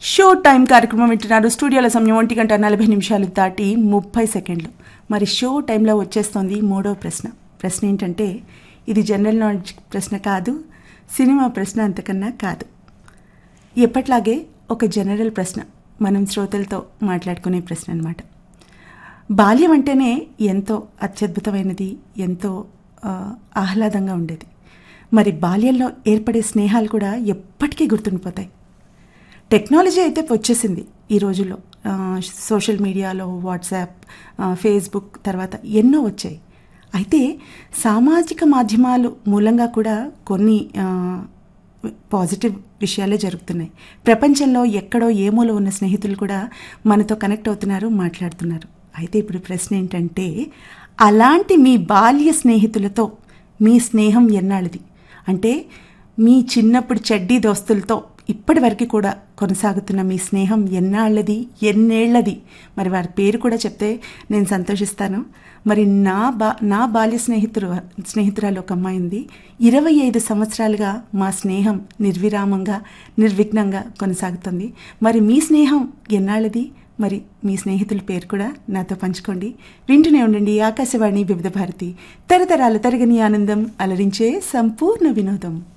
show time కార్యక్రమం వింటున్నారు స్టూడియోల సమయం ఒంటి గంట నలభై నిమిషాలు దాటి ముప్పై సెకండ్లు మరి షో టైంలో వచ్చేస్తోంది మూడో ప్రశ్న ప్రశ్న ఏంటంటే ఇది జనరల్ నాలెడ్జ్ ప్రశ్న కాదు సినిమా ప్రశ్న అంతకన్నా కాదు ఎప్పట్లాగే ఒక జనరల్ ప్రశ్న మనం శ్రోతలతో మాట్లాడుకునే ప్రశ్న అనమాట బాల్యం అంటేనే ఎంతో అత్యద్భుతమైనది ఎంతో ఆ, ఆహ్లాదంగా ఉండేది మరి బాల్యంలో ఏర్పడే స్నేహాలు కూడా ఎప్పటికీ గుర్తుండిపోతాయి టెక్నాలజీ అయితే వచ్చేసింది ఈ రోజుల్లో ఆ, సోషల్ మీడియాలో వాట్సాప్ ఆ, ఫేస్బుక్ తర్వాత ఎన్నో వచ్చాయి అయితే సామాజిక మాధ్యమాలు మూలంగా కూడా కొన్ని ఆ, పాజిటివ్ విషయాలే జరుగుతున్నాయి ప్రపంచంలో ఎక్కడో ఏ మూల ఉన్న స్నేహితులు కూడా మనతో కనెక్ట్ అవుతున్నారు మాట్లాడుతున్నారు అయితే ఇప్పుడు ప్రశ్న ఏంటంటే అలాంటి మీ బాల్య స్నేహితులతో మీ స్నేహం ఎన్నాళ్ళది అంటే మీ చిన్నప్పుడు చెడ్డీ దోస్తులతో ఇప్పటి వరకు కూడా కొనసాగుతున్న మీ స్నేహం ఎన్నాళ్ళది ఎన్నేళ్లది మరి వారి పేరు కూడా చెప్తే నేను సంతోషిస్తాను మరి నా బా నా బాల్య స్నేహితుడు స్నేహితురాలు ఒక అమ్మాయి ఉంది ఇరవై ఐదు సంవత్సరాలుగా మా స్నేహం నిర్విరామంగా నిర్విఘ్నంగా కొనసాగుతుంది మరి మీ స్నేహం ఎన్నాళ్ళది మరి మీ స్నేహితుల పేరు కూడా నాతో పంచుకోండి వింటూనే ఉండండి ఆకాశవాణి వివిధ భారతి తరతరాల తరగని ఆనందం అలరించే సంపూర్ణ వినోదం